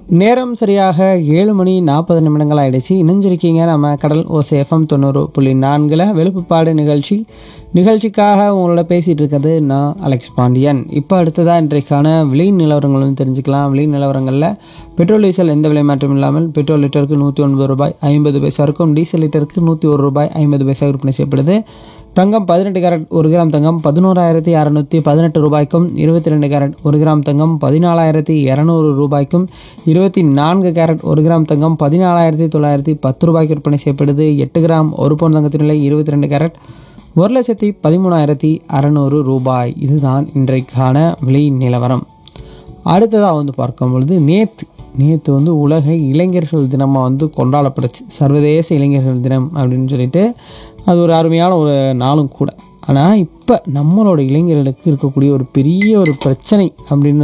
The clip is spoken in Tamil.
நேரம் சரியாக ஏழு மணி நாற்பது நிமிடங்கள் ஆயிடுச்சு இணைஞ்சிருக்கீங்க நம்ம கடல் ஓசை எஃப்எம் தொண்ணூறு புள்ளி நான்கில் வெளுப்புப்பாடு நிகழ்ச்சி நிகழ்ச்சிக்காக உங்களோட பேசிகிட்டு இருக்கிறது நான் அலெக்ஸ் பாண்டியன் இப்போ அடுத்ததாக இன்றைக்கான விலை நிலவரங்கள் வந்து தெரிஞ்சுக்கலாம் விலை நிலவரங்களில் பெட்ரோல் டீசல் எந்த விலை மாற்றம் இல்லாமல் பெட்ரோல் லிட்டருக்கு நூற்றி ஒன்பது ரூபாய் ஐம்பது பைசா இருக்கும் டீசல் லிட்டருக்கு நூற்றி ஒரு ரூபாய் ஐம்பது பைசா விற்பனை செய்யப்படுது தங்கம் பதினெட்டு கேரட் ஒரு கிராம் தங்கம் பதினோராயிரத்தி அறநூற்றி பதினெட்டு ரூபாய்க்கும் இருபத்தி ரெண்டு கேரட் ஒரு கிராம் தங்கம் பதினாலாயிரத்தி இரநூறு ரூபாய்க்கும் இருபத்தி நான்கு கேரட் ஒரு கிராம் தங்கம் பதினாலாயிரத்தி தொள்ளாயிரத்தி பத்து ரூபாய்க்கு விற்பனை செய்யப்படுது எட்டு கிராம் ஒரு பவுன் தங்கத்தின் விலை இருபத்தி ரெண்டு கேரட் ஒரு லட்சத்தி பதிமூணாயிரத்தி அறநூறு ரூபாய் இதுதான் இன்றைக்கான விலை நிலவரம் அடுத்ததாக வந்து பார்க்கும் பொழுது நேற்று நேற்று வந்து உலக இளைஞர்கள் தினமாக வந்து கொண்டாடப்படுச்சு சர்வதேச இளைஞர்கள் தினம் அப்படின்னு சொல்லிட்டு அது ஒரு அருமையான ஒரு நாளும் கூட ஆனால் இப்போ நம்மளோட இளைஞர்களுக்கு இருக்கக்கூடிய ஒரு பெரிய ஒரு பிரச்சனை அப்படின்னு